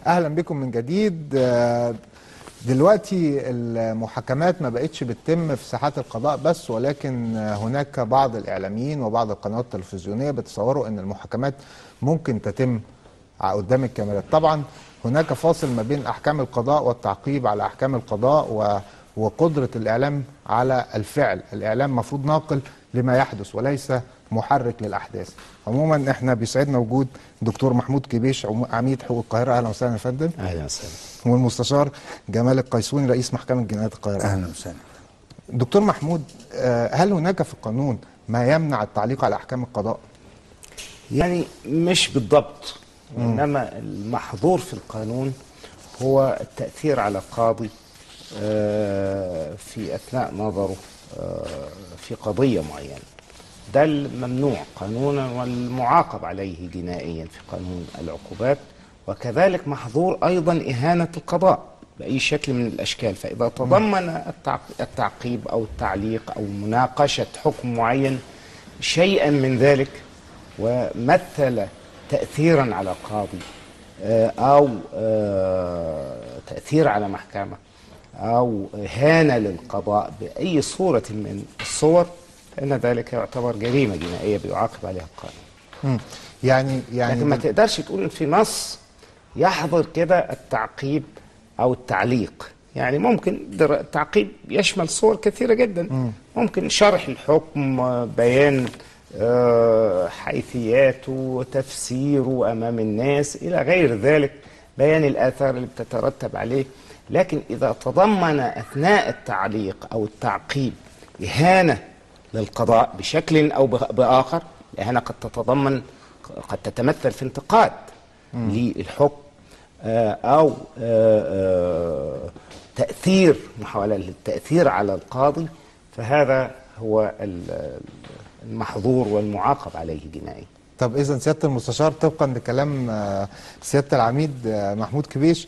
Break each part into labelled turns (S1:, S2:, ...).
S1: اهلا بكم من جديد آه، دلوقتي المحاكمات ما بقتش بتتم في ساحات القضاء بس ولكن آه، هناك بعض الاعلاميين وبعض القنوات التلفزيونيه بيتصوروا ان المحاكمات ممكن تتم ع- قدام الكاميرات طبعا هناك فاصل ما بين احكام القضاء والتعقيب على احكام القضاء و وقدره الاعلام على الفعل الاعلام مفروض ناقل لما يحدث وليس محرك للاحداث عموما احنا بيسعدنا وجود دكتور محمود كبيش عم- عميد حقوق القاهره اهلا وسهلا يا فندم
S2: اهلا وسهلا
S1: والمستشار جمال القيسوني رئيس محكمه جنايات القاهره
S3: اهلا وسهلا
S1: دكتور محمود آه، هل هناك في القانون ما يمنع التعليق على احكام القضاء
S2: يعني مش بالضبط انما المحظور في القانون هو التاثير على قاضي آه، في اثناء نظره آه، في قضيه معينه ده الممنوع قانونا والمعاقب عليه جنائيا في قانون العقوبات وكذلك محظور ايضا اهانه القضاء باي شكل من الاشكال فاذا تضمن التعق- التعقيب او التعليق او مناقشه حكم معين شيئا من ذلك ومثل تاثيرا على قاضي آه، او آه، تاثير على محكمه او اهانه للقضاء باي صوره من الصور فان ذلك يعتبر جريمه جنائيه بيعاقب عليها القانون
S1: مم. يعني يعني
S2: لكن ما تقدرش تقول ان في نص يحظر كده التعقيب او التعليق يعني ممكن در- التعقيب يشمل صور كثيره جدا ممكن شرح الحكم آه، بيان آه، حيثياته تفسيره امام الناس الى غير ذلك بيان الاثار اللي بتترتب عليه لكن اذا تضمن اثناء التعليق او التعقيب اهانه للقضاء بشكل او بخ- باخر الاهانه قد تتضمن قد تتمثل في انتقاد للحكم آه، او آه، آه، تاثير محاوله للتاثير على القاضي فهذا هو ال- المحظور والمعاقب عليه جنائيا
S1: طب اذا سياده المستشار طبقا لكلام آه، سياده العميد آه، محمود كبيش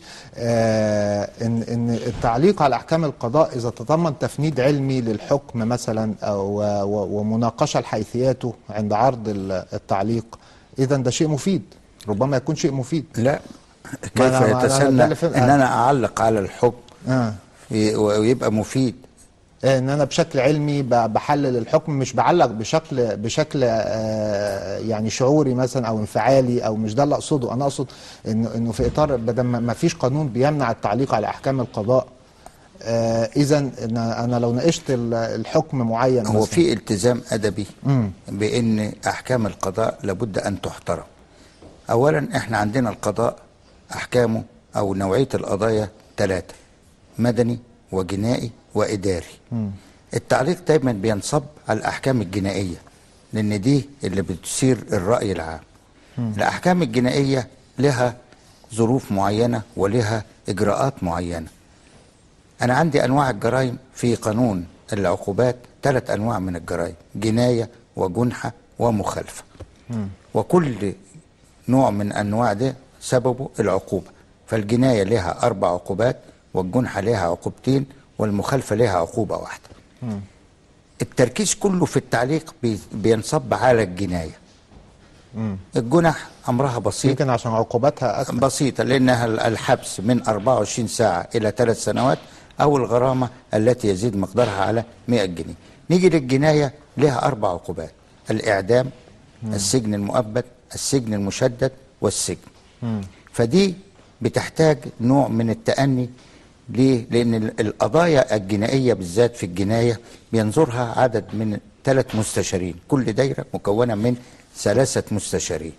S1: آه، ان ان التعليق على احكام القضاء اذا تضمن تفنيد علمي للحكم مثلا او و- ومناقشه لحيثياته عند عرض ال- التعليق اذا ده شيء مفيد ربما يكون شيء مفيد
S3: لا
S1: ما
S3: كيف
S1: أنا- ما أنا ده
S3: يتسنى
S1: اللي فهم-
S3: ان انا اعلق على الحكم
S1: اه
S3: في- ويبقى مفيد
S1: آه، ان انا بشكل علمي ب- بحلل الحكم مش بعلق بشكل بشكل آه، يعني شعوري مثلا او انفعالي او مش ده اللي اقصده انا اقصد انه انه في اطار بدل ما ما فيش قانون بيمنع التعليق على احكام القضاء اذا انا أنا لو ناقشت ال- الحكم معين
S3: هو
S1: مثلاً،
S3: في التزام ادبي
S1: مم.
S3: بان احكام القضاء لابد ان تحترم اولا احنا عندنا القضاء احكامه او نوعيه القضايا ثلاثه مدني وجنائي واداري التعليق دايما بينصب على الاحكام الجنائيه لان دي اللي بتثير الراي العام الاحكام الجنائيه لها ظروف معينه ولها اجراءات معينه أنا عندي أنواع الجرائم في قانون العقوبات ثلاث أنواع من الجرائم جناية وجنحة ومخالفة وكل نوع من أنواع ده سببه العقوبة فالجناية لها أربع عقوبات والجنحة لها عقوبتين والمخالفة لها عقوبة واحدة التركيز كله في التعليق بي- بينصب على الجناية الجنح أمرها بسيط
S1: يمكن عشان عقوباتها أكثر
S3: بسيطة لأنها الحبس من 24 ساعة إلى ثلاث سنوات أو الغرامة التي يزيد مقدارها على 100 جنيه نيجي للجناية لها أربع عقوبات الإعدام السجن المؤبد السجن المشدد والسجن فدي بتحتاج نوع من التأني ليه؟ لأن ال- القضايا الجنائية بالذات في الجناية بينظرها عدد من ثلاث مستشارين كل دايرة مكونة من ثلاثة مستشارين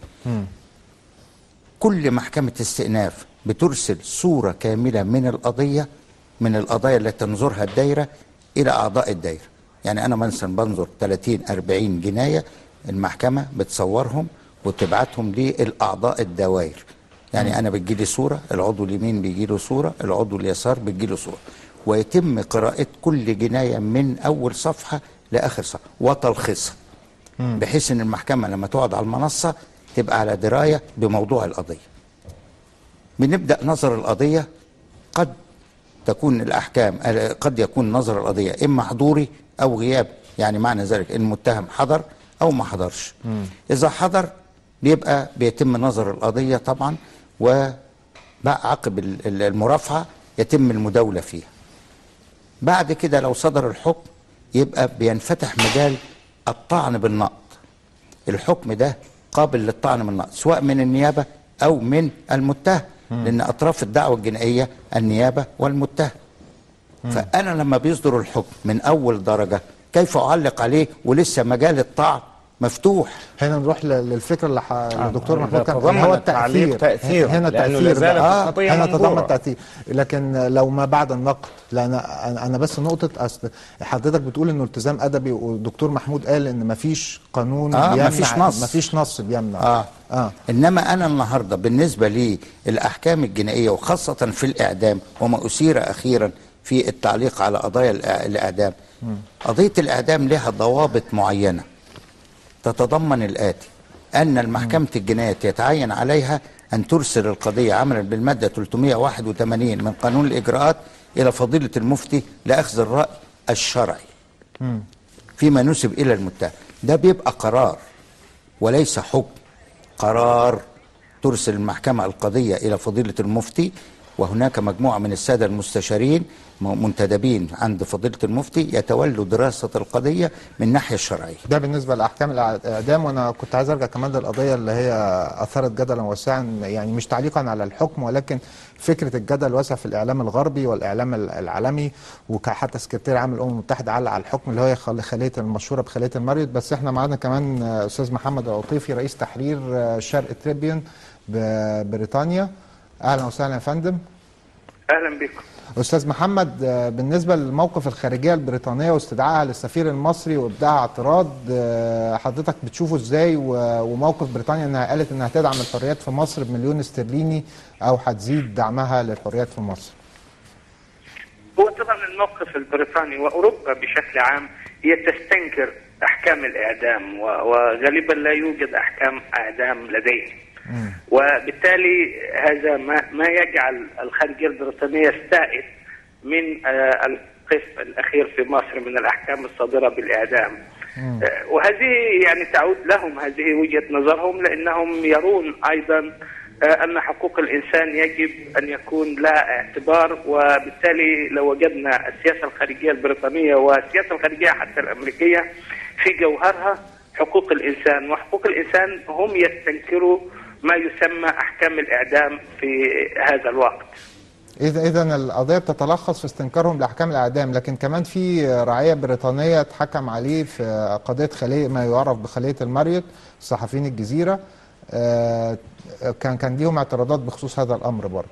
S3: كل محكمة استئناف بترسل صورة كاملة من القضية من القضايا التي تنظرها الدايرة إلى أعضاء الدايرة يعني أنا مثلا بنظر 30 40 جناية المحكمة بتصورهم وتبعتهم للأعضاء الدوائر يعني أنا بتجيلي صورة العضو اليمين بيجيله صورة العضو اليسار بتجيله صورة ويتم قراءة كل جناية من أول صفحة لآخر صفحة وتلخيصها بحيث ان المحكمه لما تقعد على المنصه تبقى على درايه بموضوع القضيه. بنبدا نظر القضيه قد تكون الاحكام قد يكون نظر القضيه اما حضوري او غياب يعني معنى ذلك ان المتهم حضر او ما حضرش. اذا حضر بيبقى بيتم نظر القضيه طبعا و بقى عقب ال- ال- المرافعه يتم المداوله فيها بعد كده لو صدر الحكم يبقى بينفتح مجال الطعن بالنقض الحكم ده قابل للطعن بالنقض سواء من النيابه او من المتهم لان اطراف الدعوه الجنائيه النيابه والمتهم فانا لما بيصدر الحكم من اول درجه كيف اعلق عليه ولسه مجال الطعن مفتوح
S1: هنا نروح ل- للفكره اللي ح... الدكتور
S2: إذا
S1: محمود كان
S2: تضمن
S1: هو
S2: التعليق
S1: التاثير
S2: تأثير،
S1: هنا
S2: لأنه
S1: التاثير
S2: لا زالت
S1: بقى.
S2: القضية
S1: هنا
S2: منظورة.
S1: تضمن تاثير لكن لو ما بعد النقد لا انا انا أنا بس نقطه أصل حضرتك بتقول انه التزام ادبي والدكتور محمود قال ان ما فيش قانون
S3: آه،
S1: بيمنع
S3: مفيش نص.
S1: ما فيش نص بيمنع
S3: اه
S1: اه
S3: انما انا النهارده بالنسبه للاحكام الجنائيه وخاصه في الاعدام وما اثير اخيرا في التعليق على قضايا الإع- الاعدام قضيه الاعدام لها ضوابط معينه تتضمن الاتي ان المحكمه الجنايات يتعين عليها ان ترسل القضيه عملا بالماده 381 من قانون الاجراءات الى فضيله المفتي لاخذ الراي الشرعي فيما نسب الى المتهم ده بيبقى قرار وليس حكم قرار ترسل المحكمة القضية إلى فضيلة المفتي وهناك مجموعة من السادة المستشارين م- منتدبين عند فضيلة المفتي يتولوا دراسة القضية من الناحية الشرعية
S1: ده بالنسبه لاحكام الاعدام وانا كنت عايز ارجع كمان للقضيه اللي هي اثارت جدلا واسعا يعني مش تعليقا على الحكم ولكن فكره الجدل الواسع في الاعلام الغربي والاعلام ال- العالمي وحتى سكرتير عام الامم المتحده علق على الحكم اللي هي خل- خليه المشهوره بخليه المريض بس احنا معانا كمان آه، استاذ محمد العطيفي رئيس تحرير آه، شرق تريبيون ببريطانيا اهلا وسهلا يا فندم
S4: اهلا بكم
S1: استاذ محمد آه، بالنسبه للموقف الخارجيه البريطانيه واستدعائها للسفير المصري وابداعها اعتراض آه، حضرتك بتشوفه ازاي و- وموقف بريطانيا انها قالت انها تدعم الحريات في مصر بمليون استرليني او هتزيد دعمها للحريات في مصر
S4: هو طبعا الموقف البريطاني واوروبا بشكل عام هي تستنكر احكام الاعدام و- وغالبا لا يوجد احكام اعدام لديهم وبالتالي هذا ما ما يجعل الخارجيه البريطانيه استائت من آه، القسم الاخير في مصر من الاحكام الصادره بالاعدام آه، وهذه يعني تعود لهم هذه وجهه نظرهم لانهم يرون ايضا آه، ان حقوق الانسان يجب ان يكون لها اعتبار وبالتالي لو وجدنا السياسه الخارجيه البريطانيه والسياسه الخارجيه حتى الامريكيه في جوهرها حقوق الانسان وحقوق الانسان هم يستنكروا ما يسمى احكام الاعدام في هذا الوقت.
S1: اذا اذا القضيه بتتلخص في استنكارهم لاحكام الاعدام لكن كمان في رعيه بريطانيه اتحكم عليه في قضيه خليه ما يعرف بخليه المريض صحفيين الجزيره آه، كان كان ليهم اعتراضات بخصوص هذا الامر برضه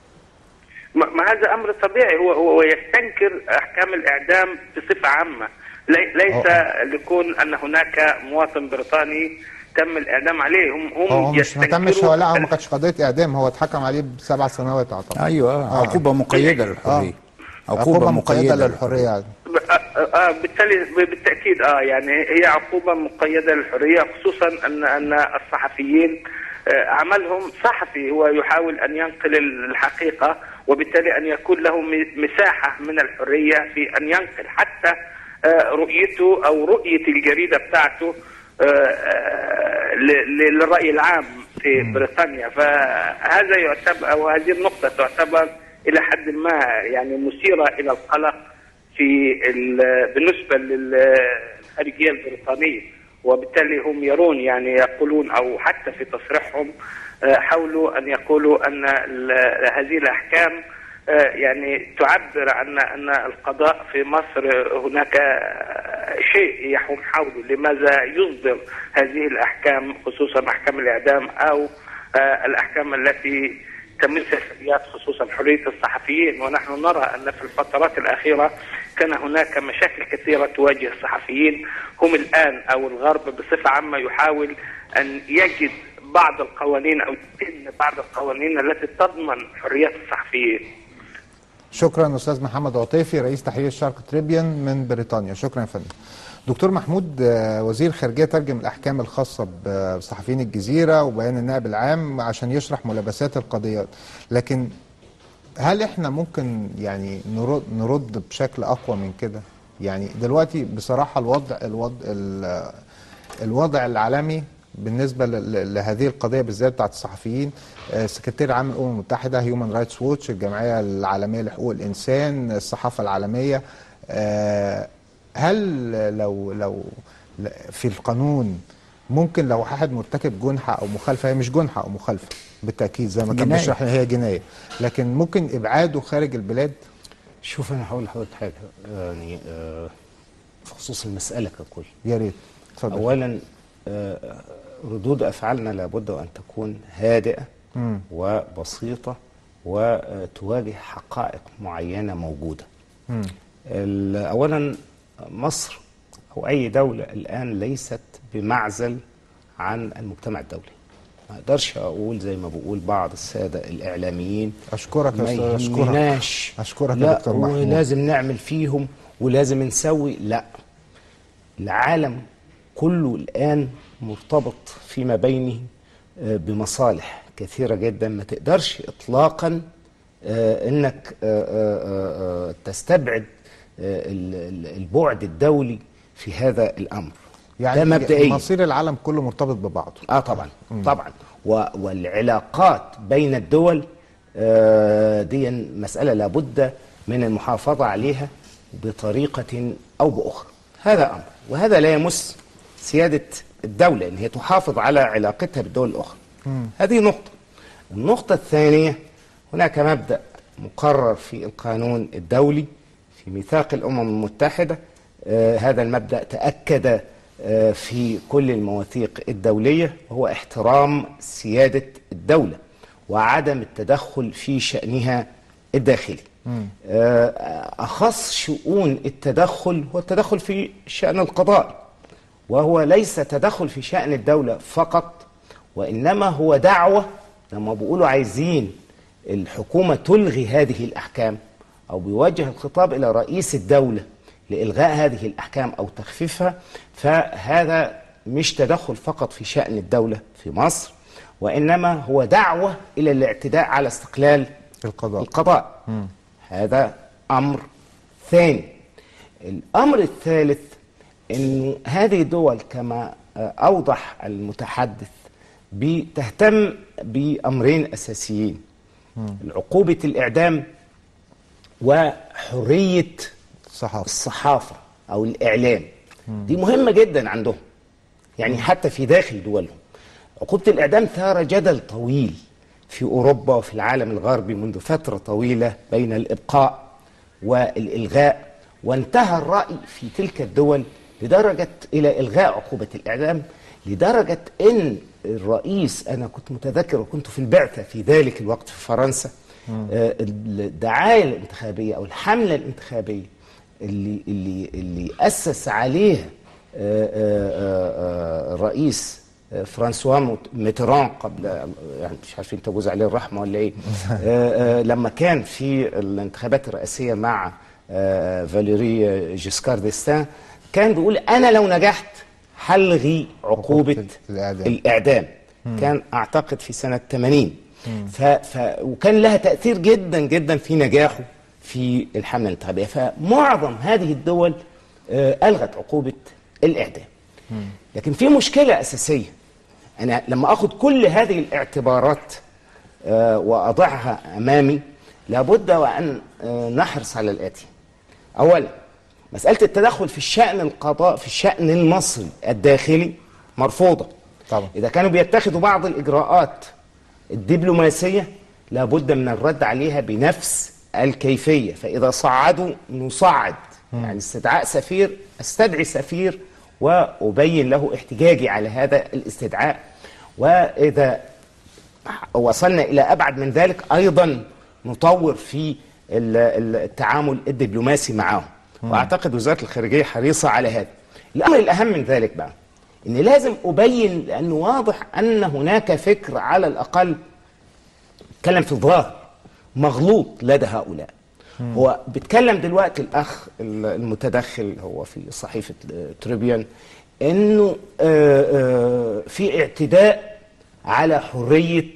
S4: ما ما هذا امر طبيعي هو هو يستنكر احكام الاعدام بصفه عامه لي- ليس لكون ان هناك مواطن بريطاني تم الاعدام عليه هم هم
S1: هو مش ما تمش
S4: يستنكروا
S1: هو لا هو ما كانش قضيه اعدام هو اتحكم عليه بسبع سنوات اعتقد
S3: أيوة
S1: آه.
S3: عقوبة مقيدة للحرية
S1: عقوبه مقيده للحريه
S4: آه، آه، بالتالي بالتاكيد اه يعني هي عقوبه مقيده للحريه خصوصا ان ان الصحفيين آه، عملهم صحفي هو يحاول ان ينقل الحقيقه وبالتالي ان يكون له م- مساحه من الحريه في ان ينقل حتى آه، رؤيته او رؤيه الجريده بتاعته آه، آه، ل- ل- للراي العام في بريطانيا فهذا يعتبر او هذه النقطه تعتبر الى حد ما يعني مثيره الى القلق في ال- بالنسبه للخارجيه البريطانيه وبالتالي هم يرون يعني يقولون او حتى في تصريحهم آه، حاولوا ان يقولوا ان ال- هذه الاحكام آه، يعني تعبر عن ان القضاء في مصر هناك آه، شيء يحوم حوله لماذا يصدر هذه الاحكام خصوصا احكام الاعدام او آه، الاحكام التي تمس الحريات خصوصا حريه الصحفيين ونحن نرى ان في الفترات الاخيره كان هناك مشاكل كثيره تواجه الصحفيين هم الان او الغرب بصفه عامه يحاول ان يجد بعض القوانين او يتم بعض القوانين التي تضمن حريات الصحفيين.
S1: شكرا استاذ محمد عطيفي رئيس تحرير الشرق تريبيان من بريطانيا شكرا يا فندم دكتور محمود آه، وزير الخارجيه ترجم الاحكام الخاصه بصحفيين الجزيره وبيان النائب العام عشان يشرح ملابسات القضيات لكن هل احنا ممكن يعني نرد, نرد بشكل اقوى من كده يعني دلوقتي بصراحه الوضع الوضع ال- الوضع العالمي بالنسبه ل- ل- لهذه القضيه بالذات بتاعت الصحفيين آه، سكرتير عام الامم المتحده هيومن رايتس ووتش الجمعيه العالميه لحقوق الانسان الصحافه العالميه آه، هل لو لو ل- في القانون ممكن لو واحد مرتكب جنحه او مخالفه هي مش جنحه او مخالفه بالتاكيد زي ما كان
S3: جناية.
S1: بيشرح هي جنايه لكن ممكن ابعاده خارج البلاد
S2: شوف انا هقول لحضرتك حاجه يعني آه، في خصوص المساله ككل
S1: يا ريت اتفضل
S2: اولا آه، ردود افعالنا لابد ان تكون هادئه
S1: مم.
S2: وبسيطه وتواجه حقائق معينه موجوده
S1: مم.
S2: ال- اولا مصر او اي دوله الان ليست بمعزل عن المجتمع الدولي ما اقدرش اقول زي ما بقول بعض الساده الاعلاميين
S1: اشكرك يا
S2: ما
S1: استاذ اشكرك
S2: يهمناش
S1: اشكرك يا
S2: لا
S1: دكتور محمود
S2: ولازم نعمل فيهم ولازم نسوي لا العالم كله الآن مرتبط فيما بينه آه، بمصالح كثيرة جدا ما تقدرش إطلاقا آه، إنك آه، آه، آه، تستبعد آه، ال- ال- البعد الدولي في هذا الأمر
S1: يعني
S2: ده مبدئيا
S1: مصير العالم كله مرتبط ببعضه
S2: اه طبعا طبعا و- والعلاقات بين الدول آه، دي مسألة لابد من المحافظة عليها بطريقة أو بأخرى هذا أمر وهذا لا يمس سيادة الدولة إن هي تحافظ على علاقتها بالدول الأخرى هذه نقطة النقطة الثانية هناك مبدأ مقرر في القانون الدولي في ميثاق الأمم المتحدة آه، هذا المبدأ تأكد آه، في كل المواثيق الدولية وهو احترام سيادة الدولة وعدم التدخل في شأنها الداخلي آه، أخص شؤون التدخل هو التدخل في شأن القضاء وهو ليس تدخل في شأن الدولة فقط وإنما هو دعوة لما بيقولوا عايزين الحكومة تلغي هذه الأحكام أو بيوجه الخطاب إلى رئيس الدولة لإلغاء هذه الأحكام أو تخفيفها فهذا مش تدخل فقط في شأن الدولة في مصر وإنما هو دعوة إلى الاعتداء على استقلال
S1: القضاء
S2: القضاء هذا أمر ثاني الأمر الثالث أنه هذه الدول كما آه، أوضح المتحدث بتهتم بأمرين أساسيين عقوبة الإعدام وحرية
S1: الصحافه
S2: الصحافة أو الإعلام دي مهمة جدا عندهم يعني حتى في داخل دولهم عقوبة الإعدام ثار جدل طويل في أوروبا وفي العالم الغربي منذ فترة طويلة بين الإبقاء والإلغاء وانتهى الرأي في تلك الدول لدرجة إلى إلغاء عقوبة الإعدام لدرجة إن الرئيس أنا كنت متذكر وكنت في البعثة في ذلك الوقت في فرنسا آه، الدعاية الانتخابية أو الحملة الانتخابية اللي اللي اللي أسس عليها آه، آه، آه، آه، الرئيس آه، فرانسوا موت- ميتران قبل يعني مش عارفين تجوز عليه الرحمه ولا ايه آه، آه، لما كان في الانتخابات الرئاسيه مع آه، فاليري جيسكار ديستان كان بيقول انا لو نجحت هلغي عقوبه
S1: الإعدام.
S2: الاعدام كان اعتقد في سنه 80 ف ف وكان لها تاثير جدا جدا في نجاحه في الحمله الانتخابيه فمعظم هذه الدول آه، الغت عقوبه الاعدام لكن في مشكله اساسيه انا لما اخذ كل هذه الاعتبارات آه، واضعها امامي لابد وان آه، نحرص على الاتي اولا مساله التدخل في الشان القضاء في الشان المصري الداخلي مرفوضه
S1: طبعا.
S2: اذا كانوا بيتخذوا بعض الاجراءات الدبلوماسيه لابد من الرد عليها بنفس الكيفيه فاذا صعدوا نصعد يعني استدعاء سفير استدعي سفير وابين له احتجاجي على هذا الاستدعاء واذا وصلنا الى ابعد من ذلك ايضا نطور في ال- ال- التعامل الدبلوماسي معهم واعتقد وزاره الخارجيه حريصه على هذا الامر الاهم من ذلك بقى ان لازم ابين لانه واضح ان هناك فكر على الاقل اتكلم في الظاهر مغلوط لدى هؤلاء هو بيتكلم دلوقتي الاخ المتدخل هو في صحيفه تريبيون انه آه، آه، في اعتداء على حريه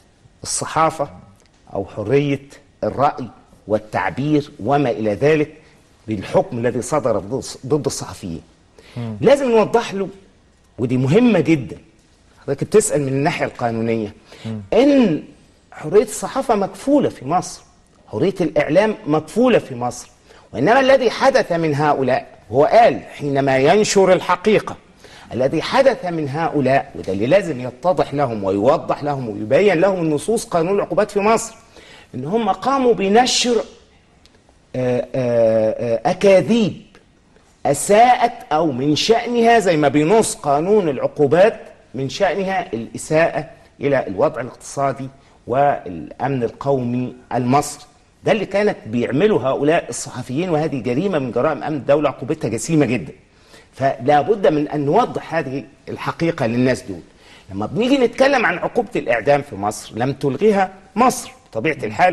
S2: الصحافه او حريه الراي والتعبير وما الى ذلك بالحكم الذي صدر ضد- ضد الصحفيين لازم نوضح له ودي مهمه جدا حضرتك بتسال من الناحيه القانونيه ان حريه الصحافه مكفوله في مصر حريه الاعلام مكفوله في مصر وانما الذي حدث من هؤلاء هو قال حينما ينشر الحقيقه الذي حدث من هؤلاء وده اللي لازم يتضح لهم ويوضح لهم ويبين لهم النصوص قانون العقوبات في مصر ان هم قاموا بنشر آه، آه، آه، اكاذيب اساءت او من شانها زي ما بينص قانون العقوبات من شانها الاساءه الى الوضع الاقتصادي والامن القومي المصري ده اللي كانت بيعمله هؤلاء الصحفيين وهذه جريمه من جرائم امن الدوله عقوبتها جسيمه جدا فلا بد من ان نوضح هذه الحقيقه للناس دول لما بنيجي نتكلم عن عقوبه الاعدام في مصر لم تلغيها مصر بطبيعه الحال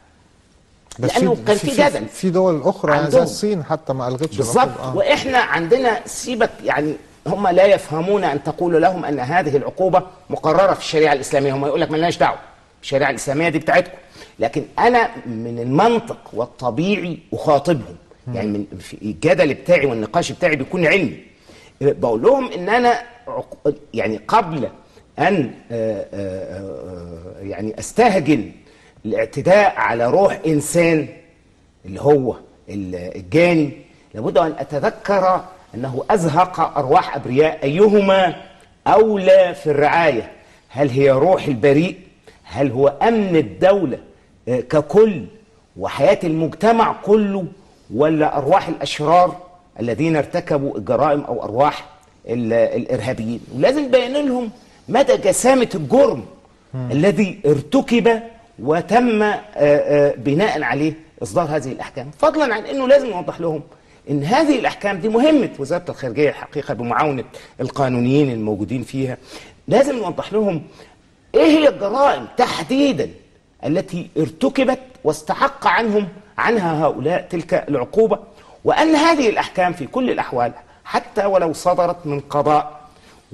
S1: بس
S2: لأنه كان في جدل.
S1: في دول اخرى يعني زي
S2: عندهم.
S1: الصين حتى ما الغتش
S2: بالظبط
S1: العقوبة. آه.
S2: واحنا عندنا سيبك يعني هم لا يفهمون ان تقول لهم ان هذه العقوبه مقرره في الشريعه الاسلاميه هم يقول لك مالناش دعوه الشريعه الاسلاميه دي بتاعتكم لكن انا من المنطق والطبيعي اخاطبهم يعني من في الجدل بتاعي والنقاش بتاعي بيكون علمي بقول لهم ان انا عق- يعني قبل ان آه، آه، آه، يعني استهجن الاعتداء على روح انسان اللي هو ال- الجاني لابد ان اتذكر انه ازهق ارواح ابرياء ايهما اولى في الرعايه هل هي روح البريء هل هو امن الدوله آه، ككل وحياه المجتمع كله ولا ارواح الاشرار الذين ارتكبوا الجرائم او ارواح ال- الارهابيين ولازم نبين لهم مدى جسامه الجرم الذي ارتكب وتم آه، آه، بناء عليه اصدار هذه الاحكام فضلا عن انه لازم نوضح لهم ان هذه الاحكام دي مهمه وزاره الخارجيه الحقيقه بمعاونه القانونيين الموجودين فيها لازم نوضح لهم ايه هي الجرائم تحديدا التي ارتكبت واستحق عنهم عنها هؤلاء تلك العقوبه وان هذه الاحكام في كل الاحوال حتى ولو صدرت من قضاء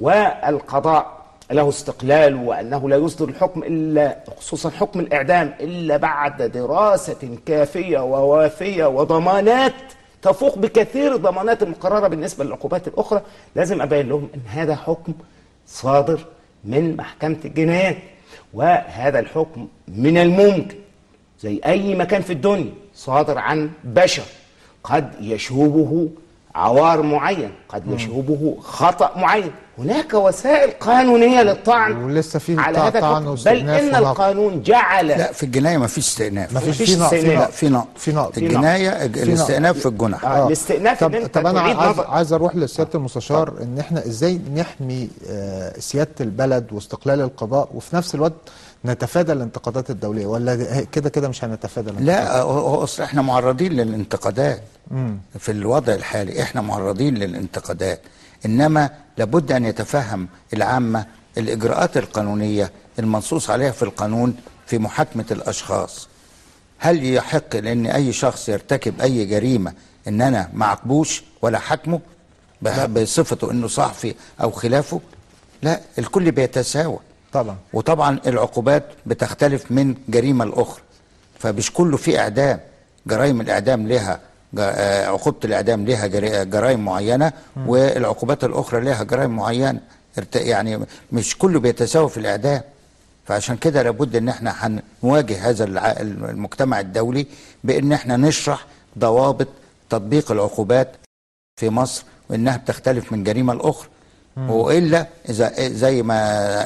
S2: والقضاء له استقلال وانه لا يصدر الحكم الا خصوصا حكم الاعدام الا بعد دراسه كافيه ووافيه وضمانات تفوق بكثير الضمانات المقرره بالنسبه للعقوبات الاخرى لازم ابين لهم ان هذا حكم صادر من محكمه الجنايات وهذا الحكم من الممكن زي اي مكان في الدنيا صادر عن بشر قد يشوبه عوار معين قد يشوبه خطا معين هناك وسائل قانونيه للطعن
S1: ولسه في
S2: على
S1: طعن
S2: هذا الحكم بل
S1: واستئناف
S2: ان
S1: ونقد.
S2: القانون جعل
S3: لا في الجنايه ما فيش استئناف
S1: ما فيش
S2: مفيش
S1: في نقد في
S2: استئناف.
S3: لا
S1: نقد
S3: في نقد
S1: في نقد
S2: في نقد.
S3: الجنايه
S1: في
S3: الاستئناف في الجنح
S2: آه. الاستئناف
S1: طب
S2: إن أنت
S1: طب انا
S2: تعيد
S1: عايز,
S2: نظر-
S1: عايز اروح لسياده المستشار ان احنا ازاي نحمي آه، سياده البلد واستقلال القضاء وفي نفس الوقت نتفادى الانتقادات الدوليه ولا دي- كده كده مش هنتفادى الانتقادات
S3: لا هو هو اصل احنا معرضين للانتقادات في الوضع الحالي احنا معرضين للانتقادات انما لابد ان يتفهم العامه الاجراءات القانونيه المنصوص عليها في القانون في محاكمه الاشخاص هل يحق لان اي شخص يرتكب اي جريمه ان انا ما اعاقبوش ولا حاكمه بح- بصفته انه صحفي او خلافه لا الكل بيتساوى
S1: طبعا
S3: وطبعا العقوبات بتختلف من جريمه لاخرى فمش كله في اعدام جرائم الاعدام لها جا- آه، عقوبه الاعدام لها جري- جرائم معينه والعقوبات الاخرى لها جرائم معينه ارت- يعني مش كله بيتساوى في الاعدام فعشان كده لابد ان احنا هنواجه هذا الع- المجتمع الدولي بان احنا نشرح ضوابط تطبيق العقوبات في مصر وانها بتختلف من جريمه لاخرى والا اذا زي ما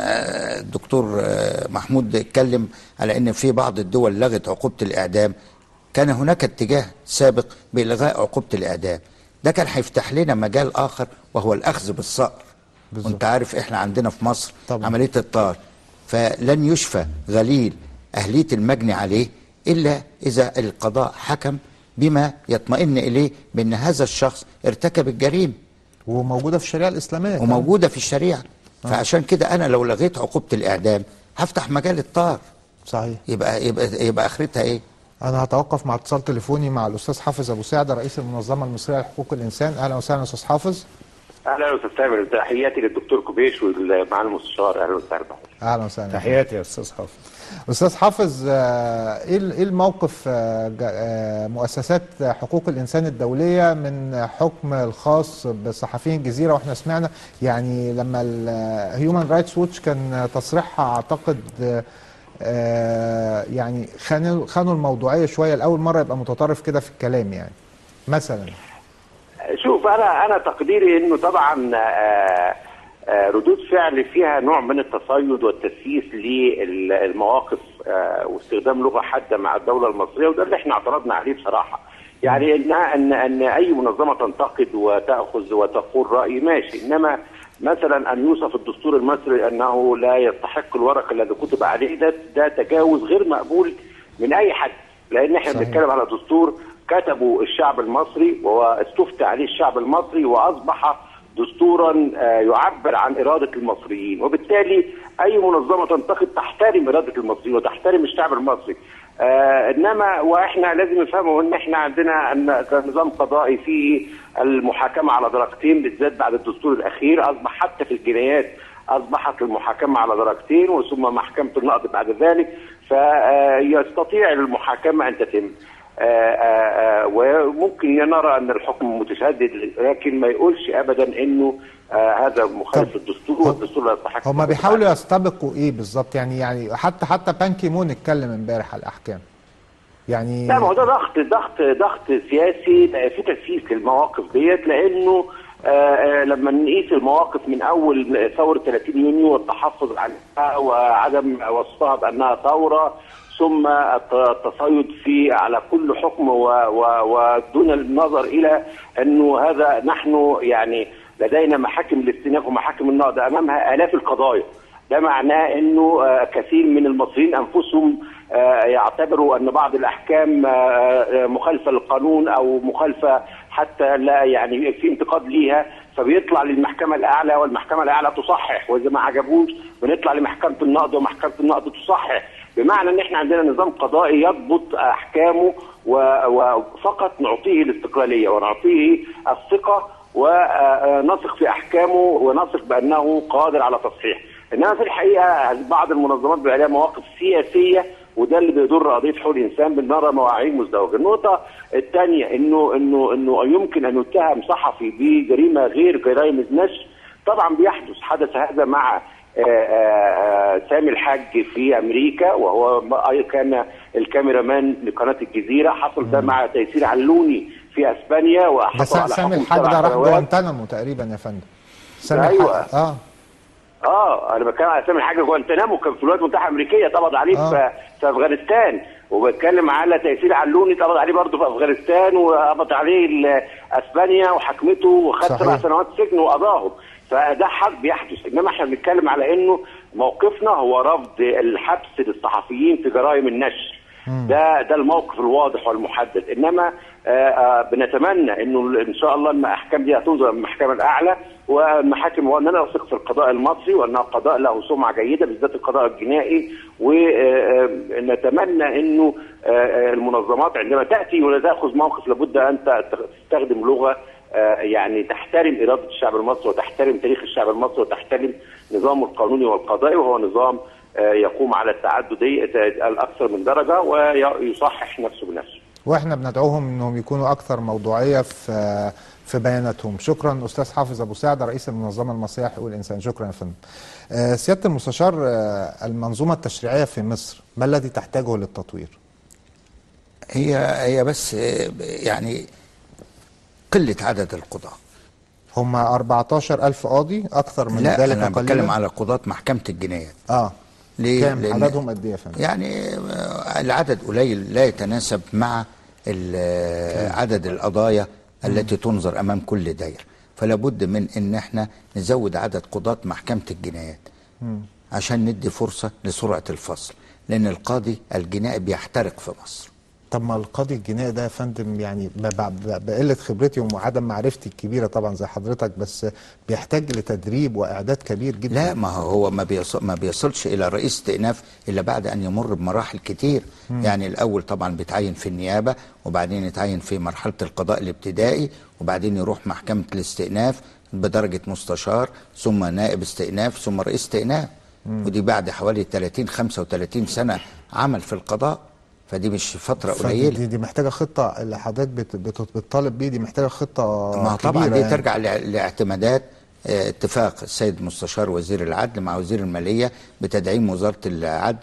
S3: الدكتور محمود اتكلم على ان في بعض الدول لغت عقوبه الاعدام كان هناك اتجاه سابق بالغاء عقوبه الاعدام ده كان هيفتح لنا مجال اخر وهو الاخذ بالصقر
S1: بالظبط.
S3: وانت عارف احنا عندنا في مصر
S1: طبعا.
S3: عمليه الطار فلن يشفى غليل اهليه المجني عليه الا اذا القضاء حكم بما يطمئن اليه بان هذا الشخص ارتكب الجريمه
S1: وموجوده في الشريعه الاسلاميه كمان.
S3: وموجوده في الشريعه فعشان كده انا لو لغيت عقوبه الاعدام هفتح مجال الطار
S1: صحيح
S3: يبقى يبقى يبقى اخرتها ايه؟
S1: انا هتوقف مع اتصال تليفوني مع الاستاذ حافظ ابو سعده رئيس المنظمه المصريه لحقوق الانسان اهلا وسهلا استاذ حافظ
S5: اهلا يا استاذ تامر تحياتي للدكتور كوبيش ومع المستشار اهلا وسهلا
S1: اهلا وسهلا
S2: تحياتي يا استاذ حافظ
S1: استاذ حافظ آه، ايه ال- إيه الموقف آه، جا- آه، مؤسسات حقوق الانسان الدوليه من حكم الخاص بصحفيين الجزيره واحنا سمعنا يعني لما الهيومن رايتس ووتش كان تصريحها اعتقد آه، آه، يعني خانوا خانوا الموضوعيه شويه لاول مره يبقى متطرف كده في الكلام يعني مثلا
S5: شوف انا انا تقديري انه طبعا آه، آه، ردود فعل فيها نوع من التصيد والتسييس للمواقف آه، واستخدام لغه حاده مع الدوله المصريه وده اللي احنا اعترضنا عليه بصراحه. يعني ان ان ان اي منظمه تنتقد وتاخذ وتقول راي ماشي انما مثلا ان يوصف الدستور المصري انه لا يستحق الورق الذي كتب عليه ده ده تجاوز غير مقبول من اي حد لان احنا
S1: صحيح.
S5: بنتكلم على دستور كتبه الشعب المصري واستفتى عليه الشعب المصري واصبح دستورا آه، يعبر عن اراده المصريين وبالتالي اي منظمه تنتقد تحترم اراده المصريين وتحترم الشعب المصري آه انما واحنا لازم نفهمه ان احنا عندنا ان نظام قضائي فيه المحاكمه على درجتين بالذات بعد الدستور الاخير اصبح حتى في الجنايات اصبحت المحاكمه على درجتين وثم محكمه النقض بعد ذلك فيستطيع المحاكمه ان تتم آه، آه، آه، وممكن نرى ان الحكم متشدد لكن ما يقولش ابدا انه آه، هذا مخالف
S1: طب
S5: للدستور والدستور لا يستحق
S1: هم بيحاولوا يستبقوا ايه بالظبط يعني يعني حتى حتى بان كيمون اتكلم امبارح على الاحكام يعني
S5: لا ما هو ده ضغط ضغط ضغط سياسي في تسييس للمواقف ديت لانه آه، آه، لما نقيس المواقف من اول ثوره 30 يونيو والتحفظ عنها وعدم وصفها بانها ثوره ثم الت- التصيد في على كل حكم و- و- ودون النظر الى انه هذا نحن يعني لدينا محاكم الاستئناف ومحاكم النقض امامها الاف القضايا ده معناه انه آه، كثير من المصريين انفسهم آه، يعتبروا ان بعض الاحكام آه، آه، مخالفه للقانون او مخالفه حتى لا يعني في انتقاد ليها فبيطلع للمحكمه الاعلى والمحكمه الاعلى تصحح واذا ما عجبوش بنطلع لمحكمه النقض ومحكمه النقض تصحح بمعنى ان احنا عندنا نظام قضائي يضبط احكامه و- وفقط نعطيه الاستقلاليه ونعطيه الثقه ونثق في احكامه ونثق بانه قادر على تصحيح انما في الحقيقه بعض المنظمات بيبقى لها مواقف سياسيه وده اللي بيضر قضيه حقوق الانسان بنرى مواعيد مزدوجه. النقطه الثانيه انه انه انه يمكن ان يتهم صحفي بجريمه غير جرائم النشر طبعا بيحدث حدث هذا مع آه، آه، آه، سامي الحاج في امريكا وهو م- كان الكاميرامان لقناه الجزيره حصل ده مع تيسير علوني في اسبانيا
S1: ده
S5: وحصل
S1: سا-
S5: على
S1: سامي
S5: حكم
S1: الحاج
S5: سبع
S1: ده راح
S5: سنوات.
S1: جوانتانامو تقريبا يا فندم سامي
S5: أيوة.
S1: الحاج اه
S5: اه انا بتكلم على سامي الحاج جوانتنامو كان في الولايات المتحده الامريكيه قبض عليه
S1: آه.
S5: في, في افغانستان وبتكلم على تيسير علوني قبض عليه برضه في افغانستان وقبض عليه ال- اسبانيا وحكمته وخد
S1: صحيح.
S5: سبع سنوات سجن وقضاهم فده حق بيحدث انما احنا بنتكلم على انه موقفنا هو رفض الحبس للصحفيين في جرائم النشر ده ده الموقف الواضح والمحدد انما آه آه بنتمنى انه ان شاء الله الاحكام دي هتنظر من المحكمه الاعلى والمحاكم واننا نثق في القضاء المصري وانه قضاء له سمعه جيده بالذات القضاء الجنائي ونتمنى انه آه، آه، المنظمات عندما تاتي وتاخذ موقف لابد ان تستخدم لغه آه، يعني تحترم اراده الشعب المصري وتحترم تاريخ الشعب المصري وتحترم نظامه القانوني والقضائي وهو نظام آه، يقوم على التعددية الأكثر من درجة ويصحح نفسه بنفسه
S1: واحنا بندعوهم انهم يكونوا اكثر موضوعيه في في بياناتهم شكرا استاذ حافظ ابو سعد رئيس المنظمه المصريه لحقوق الانسان شكرا يا فندم آه، سياده المستشار آه، المنظومه التشريعيه في مصر ما الذي تحتاجه للتطوير
S3: هي هي بس آه، يعني قلة عدد القضاة
S1: هم 14000 قاضي اكثر من
S3: لا
S1: ذلك
S3: أنا
S1: قليلا
S3: بتكلم على قضاة محكمة الجنايات
S1: اه
S3: ليه؟
S1: كام
S3: لأن-
S1: عددهم قد ايه يا فندم
S3: يعني آه، العدد قليل لا يتناسب مع ال- آه، عدد القضايا التي تنظر امام كل دايره فلا بد من ان احنا نزود عدد قضاة محكمة الجنايات عشان ندي فرصة لسرعة الفصل لان القاضي الجنائي بيحترق في مصر
S1: طب ما القاضي الجنائي ده يا فندم يعني ب- ب- ب- بقله خبرتي وعدم معرفتي الكبيره طبعا زي حضرتك بس بيحتاج لتدريب واعداد كبير جدا
S3: لا ما هو هو ما بيصل ما بيصلش الى رئيس استئناف الا بعد ان يمر بمراحل كتير يعني الاول طبعا بيتعين في النيابه وبعدين يتعين في مرحله القضاء الابتدائي وبعدين يروح محكمه الاستئناف بدرجة مستشار ثم نائب استئناف ثم رئيس استئناف ودي بعد حوالي 30 35 سنة عمل في القضاء فدي مش فترة
S1: فدي
S3: قليلة
S1: دي, دي محتاجه خطه اللي حضرتك بت- بت- بتطالب بيه دي محتاجه خطه
S3: ما طبعا
S1: كبيرة
S3: دي
S1: يعني.
S3: ترجع لع- لاعتمادات آه، اتفاق السيد مستشار وزير العدل مع وزير المالية بتدعيم وزارة العدل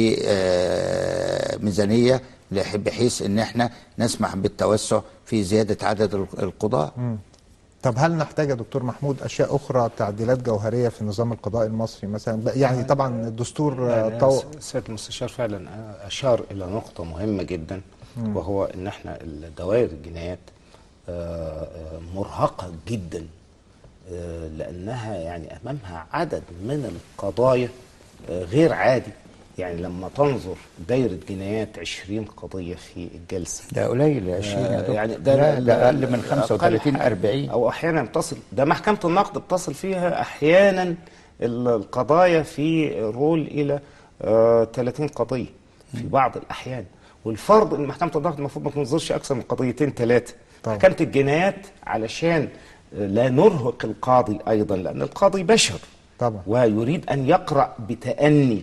S3: بميزانية بحيث ان احنا نسمح بالتوسع في زيادة عدد ال- القضاء
S1: طب هل نحتاج يا دكتور محمود اشياء اخرى تعديلات جوهريه في النظام القضائي المصري مثلا ب- يعني طبعا الدستور آه،
S2: يعني
S1: طو...
S2: السيد المستشار فعلا اشار الى نقطه مهمه جدا وهو ان احنا الدوائر الجنايات آه، آه، مرهقه جدا آه، لانها يعني امامها عدد من القضايا آه، غير عادي يعني لما تنظر دايره جنايات 20 قضيه في الجلسه
S3: ده قليل 20 يا
S2: آه،
S3: دكتور.
S2: يعني ده
S3: لا ده اقل من
S2: أقل
S3: 35
S2: حاجة.
S3: 40
S2: او احيانا بتصل ده محكمه النقد بتصل فيها احيانا ال- القضايا في رول الى آه 30 قضيه في بعض الاحيان والفرض ان محكمه النقد المفروض ما تنظرش اكثر من قضيتين ثلاثه
S1: طبعا.
S2: محكمه الجنايات علشان آه، لا نرهق القاضي ايضا لان القاضي بشر
S1: طبعا
S2: ويريد أن يقرأ بتأني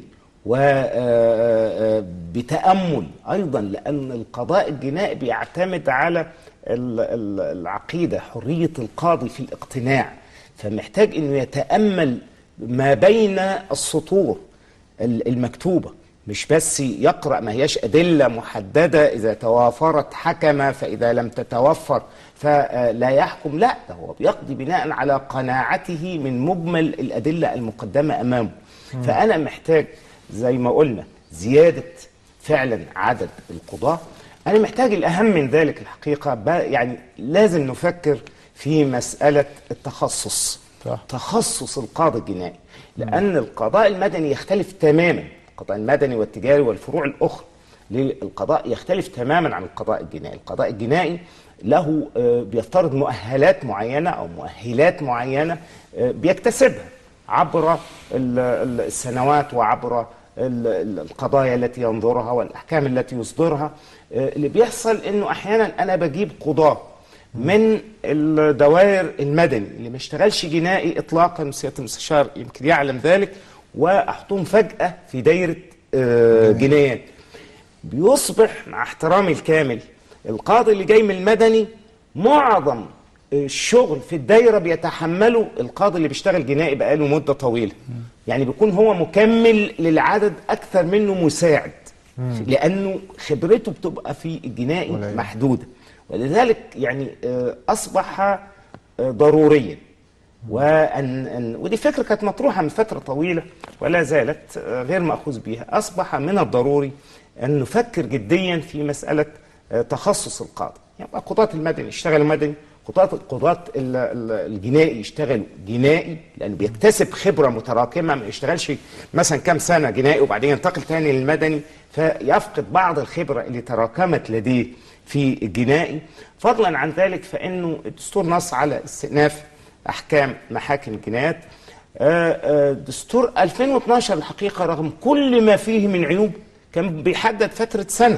S2: وبتأمل أيضا لأن القضاء الجنائي بيعتمد على ال- ال- العقيدة حرية القاضي في الاقتناع فمحتاج أنه يتأمل ما بين السطور ال- المكتوبة مش بس يقرأ ما هياش أدلة محددة إذا توافرت حكم فإذا لم تتوفر فلا يحكم لا ده هو بيقضي بناء على قناعته من مجمل الأدلة المقدمة أمامه فأنا محتاج زي ما قلنا زيادة فعلا عدد القضاة أنا محتاج الأهم من ذلك الحقيقة ب- يعني لازم نفكر في مسألة التخصص
S3: صح.
S2: تخصص القاضي الجنائي لأن القضاء المدني يختلف تماما القضاء المدني والتجاري والفروع الأخرى للقضاء يختلف تماما عن القضاء الجنائي القضاء الجنائي له آه، بيفترض مؤهلات معينة أو مؤهلات معينة آه، بيكتسبها عبر ال- ال- السنوات وعبر ال- ال- القضايا التي ينظرها والأحكام التي يصدرها آه، اللي بيحصل أنه أحيانا أنا بجيب قضاة من الدوائر المدني اللي ما اشتغلش جنائي اطلاقا سياده المستشار يمكن يعلم ذلك واحطهم فجاه في دايره آه، جنايات بيصبح مع احترامي الكامل القاضي اللي جاي من المدني معظم الشغل في الدايره بيتحمله القاضي اللي بيشتغل جنائي بقاله مده طويله يعني بيكون هو مكمل للعدد اكثر منه مساعد لانه خبرته بتبقى في الجنائي
S1: قليل.
S2: محدوده ولذلك يعني آه، اصبح آه، ضروريا وأن أن ودي فكرة كانت مطروحة من فترة طويلة ولا زالت آه، غير مأخوذ بها أصبح من الضروري أن نفكر جديا في مسألة آه، تخصص القاضي يعني قضاة المدني يشتغلوا مدني قضاة قضاة ال- ال- الجنائي يشتغلوا جنائي لأنه بيكتسب خبرة متراكمة ما يشتغلش مثلا كام سنة جنائي وبعدين ينتقل تاني للمدني فيفقد بعض الخبرة اللي تراكمت لديه في الجنائي فضلا عن ذلك فإنه الدستور نص على استئناف احكام محاكم الجنايات آه، آه، دستور 2012 الحقيقه رغم كل ما فيه من عيوب كان بيحدد فتره سنه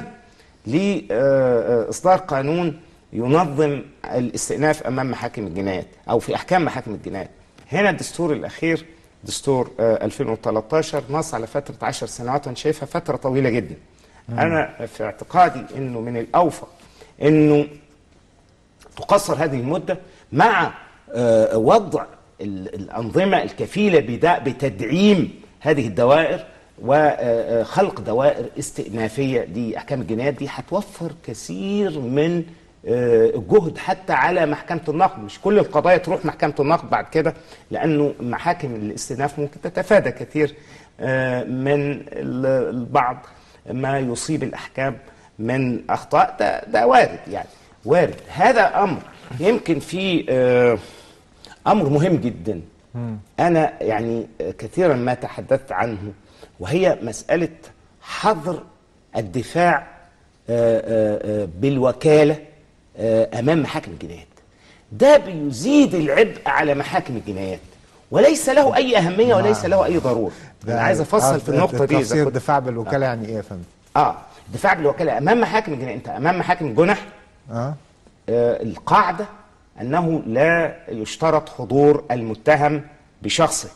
S2: لاصدار قانون ينظم الاستئناف امام محاكم الجنايات او في احكام محاكم الجنايات هنا الدستور الاخير دستور آه، 2013 نص على فتره 10 سنوات وانا شايفها فتره طويله جدا انا في اعتقادي انه من الاوفق انه تقصر هذه المدة مع آه، وضع ال- الأنظمة الكفيلة بدا- بتدعيم هذه الدوائر وخلق دوائر استئنافية دي أحكام الجنايات دي هتوفر كثير من آه، الجهد حتى على محكمة النقد مش كل القضايا تروح محكمة النقد بعد كده لأنه محاكم الاستئناف ممكن تتفادى كثير آه، من ال- البعض ما يصيب الأحكام من أخطاء ده, ده وارد يعني وارد هذا امر يمكن في آه، امر مهم جدا انا يعني آه، كثيرا ما تحدثت عنه وهي مساله حظر الدفاع آه، آه، آه، بالوكاله آه، امام محاكم الجنايات ده بيزيد العبء على محاكم الجنايات وليس له اي اهميه وليس له اي ضروره انا عايز افصل في النقطه دي إذا
S1: تفسير
S2: كنت-
S1: الدفاع بالوكاله يعني ايه يا فندم؟
S2: اه الدفاع بالوكاله امام محاكم الجنايات انت امام محاكم الجنح
S1: اه
S2: آه، القاعدة أنه لا يشترط حضور المتهم بشخصه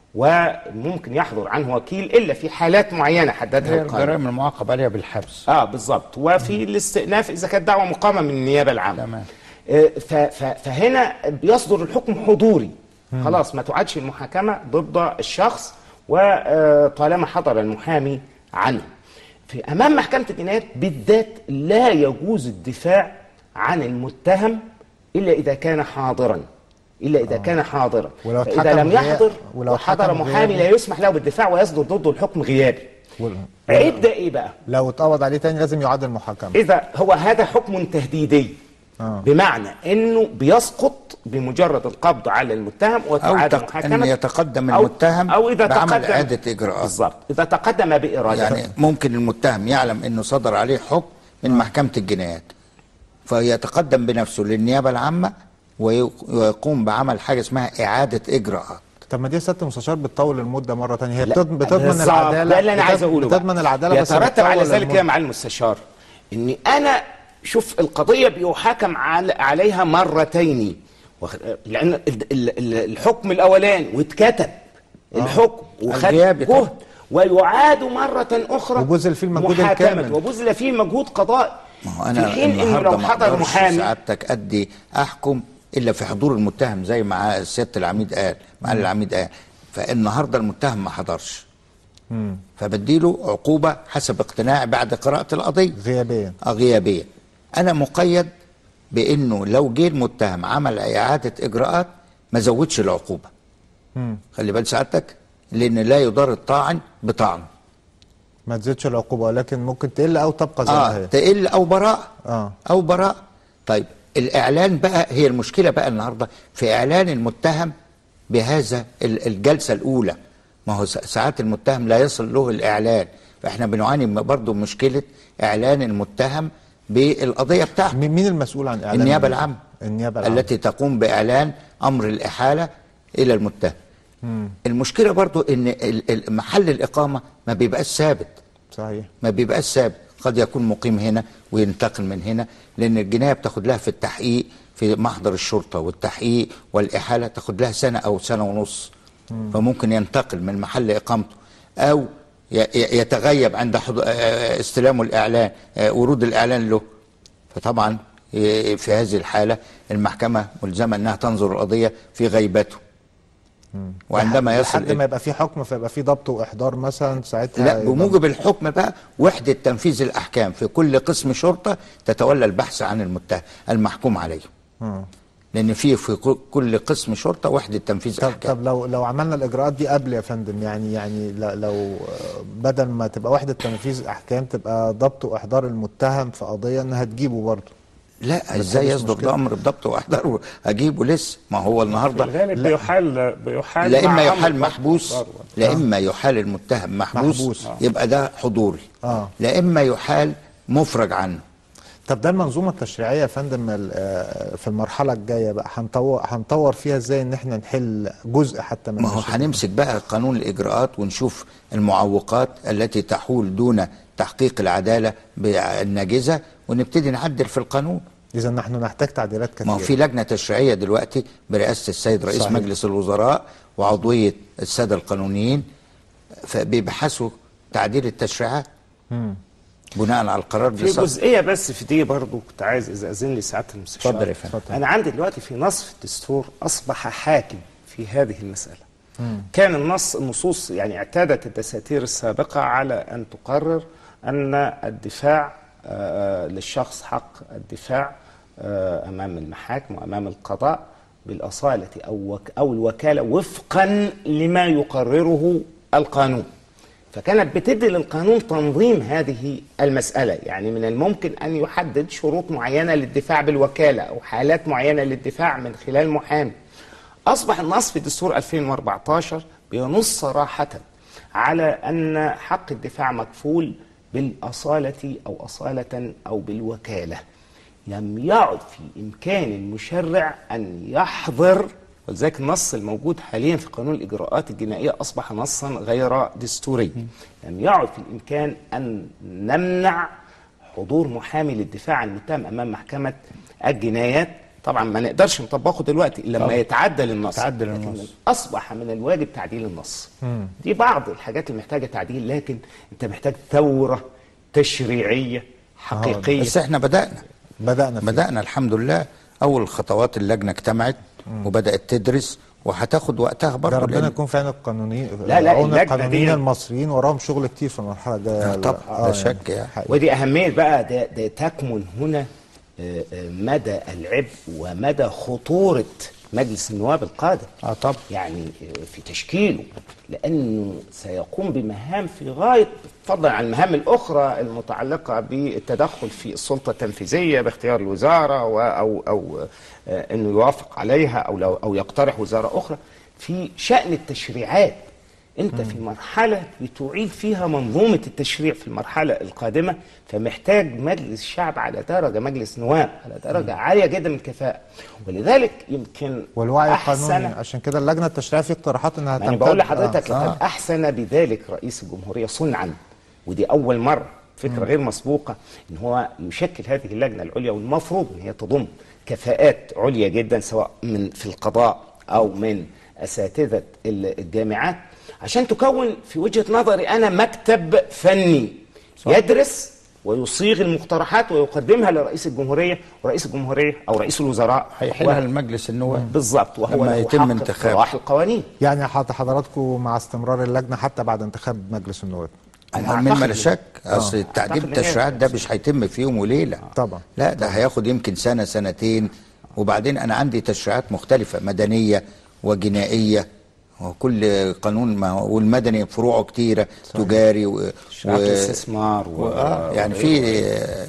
S2: وممكن يحضر عنه وكيل إلا في حالات معينة حددها
S3: هي
S2: القانون
S3: الجرائم المعاقب عليها بالحبس
S2: اه بالظبط وفي الاستئناف اذا كانت دعوه مقامه من النيابه العامه
S3: تمام.
S2: آه، ف- ف- فهنا بيصدر الحكم حضوري خلاص ما تعادش المحاكمه ضد الشخص وطالما حضر المحامي عنه في امام محكمه الجنايات بالذات لا يجوز الدفاع عن المتهم الا اذا كان حاضرا الا اذا كان حاضرا
S1: ولو
S2: فاذا
S1: اتحكم
S2: لم
S1: غياب-
S2: يحضر
S1: ولو
S2: وحضر
S1: اتحكم
S2: محامي
S1: غيابي-
S2: لا يسمح له بالدفاع ويصدر ضده الحكم غيابي
S1: وال-
S2: عيب ده ايه بقى
S1: لو اتقبض عليه تاني لازم يعاد المحاكمه
S2: إذا هو هذا حكم تهديدي
S1: آه.
S2: بمعنى انه بيسقط بمجرد القبض على المتهم
S3: أو
S2: وتعاد
S3: تق...
S2: محاكمة
S3: أن يتقدم
S2: أو-
S3: المتهم
S2: او اذا
S3: بعمل
S2: تقدم
S3: إعادة إجراءات
S2: بالظبط اذا تقدم بارادته
S3: يعني ممكن المتهم يعلم أنه صدر عليه حكم من محكمة الجنايات فيتقدم بنفسه للنيابة العامة وي- ويقوم بعمل حاجة اسمها إعادة إجراءات
S1: طب ما دي يا سياده المستشار بتطول المده مره تانية هي
S2: لا،
S1: بتضمن, بتضمن
S2: بالظبط،
S1: العداله
S2: ده اللي انا
S1: بتضمن-
S2: عايز اقوله بقى.
S1: بتضمن العداله بس
S2: يترتب على
S1: بتطول
S2: ذلك
S1: المدة.
S2: يا معالي المستشار اني انا شوف القضيه بيحاكم على عليها مرتين واخد- لان ال- ال- ال- الحكم الاولاني واتكتب الحكم وخد
S3: الغيابي طبعا.
S2: جهد ويعاد مره اخرى
S1: وبذل فيه المجهود
S2: محاكمة،
S1: الكامل.
S2: وبذل فيه مجهود قضائي
S3: ما هو
S2: في
S3: أنا
S2: حين انه
S3: النهاردة
S2: لو
S3: ما
S2: حضر
S3: أقدرش
S2: محامي
S3: سعادتك أدي أحكم إلا في حضور المتهم زي ما سيادة العميد قال معالي العميد قال فالنهاردة المتهم ما حضرش فبديله عقوبة حسب اقتناعي بعد قراءة القضية
S1: غيابيا
S3: آه، غيابية أنا مقيد بأنه لو جه المتهم عمل إعادة إجراءات ما زودش العقوبة خلي بال سعادتك لأن لا يضار الطاعن بطعن
S1: ما تزيدش العقوبه ولكن ممكن تقل او تبقى زي ما
S3: اه
S1: هي
S3: تقل او براء
S1: آه.
S3: او براء طيب الاعلان بقى هي المشكله بقى النهارده في اعلان المتهم بهذا ال- الجلسه الاولى ما هو س- ساعات المتهم لا يصل له الاعلان فاحنا بنعاني م- برضو مشكله اعلان المتهم بالقضيه بتاعته
S1: مين مين المسؤول عن اعلان
S3: النيابه العامه
S1: النيابه العامه
S3: التي تقوم باعلان امر الاحاله الى المتهم المشكله برضو ان ال- ال- محل الاقامه ما بيبقاش ثابت
S1: صحيح
S3: ما بيبقاش ثابت قد يكون مقيم هنا وينتقل من هنا لان الجنايه بتاخد لها في التحقيق في محضر الشرطه والتحقيق والاحاله تاخد لها سنه او سنه ونص فممكن ينتقل من محل اقامته او ي- ي- يتغيب عند حض- آه، استلامه الاعلان آه، ورود الاعلان له فطبعا آه، في هذه الحاله المحكمه ملزمه انها تنظر القضيه في غيبته وعندما يصل
S1: لحد ما يبقى في حكم فيبقى في ضبط واحضار مثلا ساعتها
S3: لا
S1: يبقى-
S3: بموجب الحكم بقى وحدة تنفيذ الأحكام في كل قسم شرطة تتولى البحث عن المتهم المحكوم عليه
S1: مم.
S3: لأن في في كل- كل قسم شرطة وحدة تنفيذ
S1: طب
S3: أحكام
S1: طب لو لو عملنا الاجراءات دي قبل يا فندم يعني يعني ل- لو آه، بدل ما تبقى وحده تنفيذ احكام تبقى ضبط واحضار المتهم في قضيه انها تجيبه برضه
S3: لا ازاي
S1: مفيش
S3: يصدر
S1: مشكلة.
S3: ده امر بضبط واحضاره اجيبه لسه ما هو
S2: في
S3: النهارده
S2: الغالب
S3: لا,
S2: بيحال بيحال
S3: لا
S2: مع
S3: اما
S2: أمر
S3: يحال
S2: ضبط
S3: محبوس
S2: وإحضار.
S3: لا اما يحال المتهم محبوس,
S1: محبوس.
S3: يبقى ده حضوري
S1: آه.
S3: لا اما يحال مفرج عنه
S1: طب ده المنظومه التشريعيه يا فندم ال- آه، في المرحله الجايه بقى هنطور هنطور فيها ازاي ان احنا نحل جزء حتى من
S3: ما هو
S1: المشاكل؟
S3: هنمسك بقى قانون الإجراءات ونشوف المعوقات التي تحول دون تحقيق العدالة بالناجزة ونبتدي نعدل في القانون
S1: اذا نحن نحتاج تعديلات كثيره
S3: ما هو في لجنة تشريعية دلوقتي برئاسة السيد رئيس
S1: صحيح.
S3: صحيح. مجلس الوزراء وعضوية السادة القانونيين فبيبحثوا تعديل التشريعات بناء على القرار
S2: في
S3: بالصدر
S2: جزئيه بس في دي برضو كنت عايز اذا اذن لي سعاده المستشار
S3: اتفضل يا فندم.
S1: اتفضل.
S2: انا عندي دلوقتي في نص في الدستور اصبح حاكم في هذه المساله كان النص النصوص يعني اعتادت الدساتير السابقه على ان تقرر ان الدفاع آه، للشخص حق الدفاع آه، امام المحاكم وامام القضاء بالاصاله او وك او الوكاله وفقا لما يقرره القانون فكانت بتدي للقانون تنظيم هذه المسألة يعني من الممكن أن يحدد شروط معينة للدفاع بالوكالة أو حالات معينة للدفاع من خلال محامي أصبح النص في دستور 2014 بينص صراحة على أن حق الدفاع مكفول بالأصالة أو أصالة أو بالوكالة لم يعد في إمكان المشرع أن يحظر ولذلك النص الموجود حاليا في قانون الإجراءات الجنائية أصبح نصا غير دستوري لم يعد في الإمكان أن نمنع حضور محامي للدفاع عن المتهم أمام محكمة الجنايات طبعا ما نقدرش نطبقه دلوقتي الا لما
S3: طبعا.
S2: يتعدل النص
S3: يتعدل
S2: لكن
S3: النص.
S2: اصبح من الواجب تعديل النص دي بعض الحاجات اللي محتاجه تعديل لكن انت محتاج ثوره تشريعيه حقيقيه
S3: بس احنا بدانا
S1: بدانا فيه.
S3: بدانا الحمد لله اول خطوات اللجنه اجتمعت وبدات تدرس وهتاخد وقتها
S1: ده
S3: برضه
S1: ربنا
S3: لأن-
S1: يكون في عين القانونيين
S2: لا، لا،
S1: عون
S2: اللجنة
S1: القانونيين
S2: دي-
S1: المصريين وراهم شغل كتير في المرحله الجايه
S3: طبعا،
S1: آه،
S3: لا شك يعني.
S1: حقيقي.
S2: ودي أهمية بقى ده, ده تكمن هنا آه، آه، مدى العبء ومدى خطورة مجلس النواب القادم
S3: اه طبعا
S2: يعني آه، في تشكيله لأنه سيقوم بمهام في غاية فضلا عن المهام الأخرى المتعلقة بالتدخل في السلطة التنفيذية باختيار الوزارة و- أو أو آه، أنه يوافق عليها أو لو أو يقترح وزارة أخرى في شأن التشريعات انت في مرحله بتعيد فيها منظومه التشريع في المرحله القادمه فمحتاج مجلس الشعب على درجه مجلس نواب على درجه عاليه جدا من الكفاءه ولذلك يمكن
S1: والوعي
S2: أحسن-
S1: القانوني عشان كده اللجنه التشريعيه في اقتراحات انها
S2: ما انا
S1: تمتد
S2: بقول لحضرتك
S1: آه.
S2: لقد احسن بذلك رئيس الجمهوريه صنعا ودي اول مره فكره غير مسبوقه ان هو يشكل هذه اللجنه العليا والمفروض ان هي تضم كفاءات عليا جدا سواء من في القضاء او من اساتذه ال- الجامعات عشان تكون في وجهه نظري انا مكتب فني يدرس ويصيغ المقترحات ويقدمها لرئيس الجمهوريه ورئيس الجمهوريه او رئيس الوزراء
S3: هيحلها
S2: هو-
S3: المجلس النواب
S2: بالظبط وهو
S3: لما
S2: له
S3: يتم
S2: حق
S3: انتخابه.
S2: اقتراح القوانين
S1: يعني حض- حضراتكم مع استمرار اللجنه حتى بعد انتخاب مجلس النواب
S2: أنا
S3: من
S2: أعتقد
S3: ما
S2: إن-
S3: شك اصل
S2: آه.
S3: التعديل
S2: أعتقد إن هي-
S3: التشريعات ده مش هيتم في يوم وليله
S1: طبعا.
S3: لا ده هياخد يمكن سنه سنتين وبعدين انا عندي تشريعات مختلفه مدنيه وجنائيه وكل قانون ما هو والمدني فروعه كتيره تجاري و...
S2: شرعات الاستثمار و...
S3: آه يعني في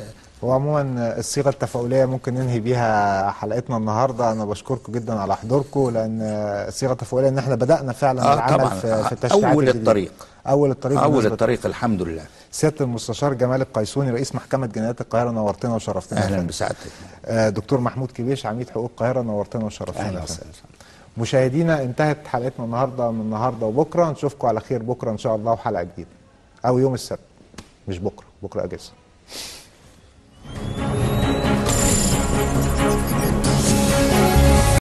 S1: وعموما الصيغه التفاؤليه ممكن ننهي بيها حلقتنا النهارده انا بشكركم جدا على حضوركم لان الصيغه التفاؤليه ان احنا بدانا فعلا
S3: آه
S1: العمل
S3: طبعا.
S1: في, في التشريعات
S3: أول
S1: الجديدة.
S3: الطريق.
S1: اول الطريق
S3: اول
S1: بالنسبة
S3: الطريق الحمد لله
S1: سياده المستشار جمال القيسوني رئيس محكمه جنايات القاهره نورتنا وشرفتنا يا
S3: اهلا
S1: فندم.
S3: بسعادتك
S1: آه، دكتور محمود كبيش عميد حقوق القاهره نورتنا وشرفتنا
S2: اهلا
S1: يا فندم.
S2: وسهلا
S1: مشاهدينا انتهت حلقتنا النهارده من النهارده وبكره نشوفكم على خير بكره ان شاء الله وحلقه جديده او يوم السبت مش بكره بكره اجازه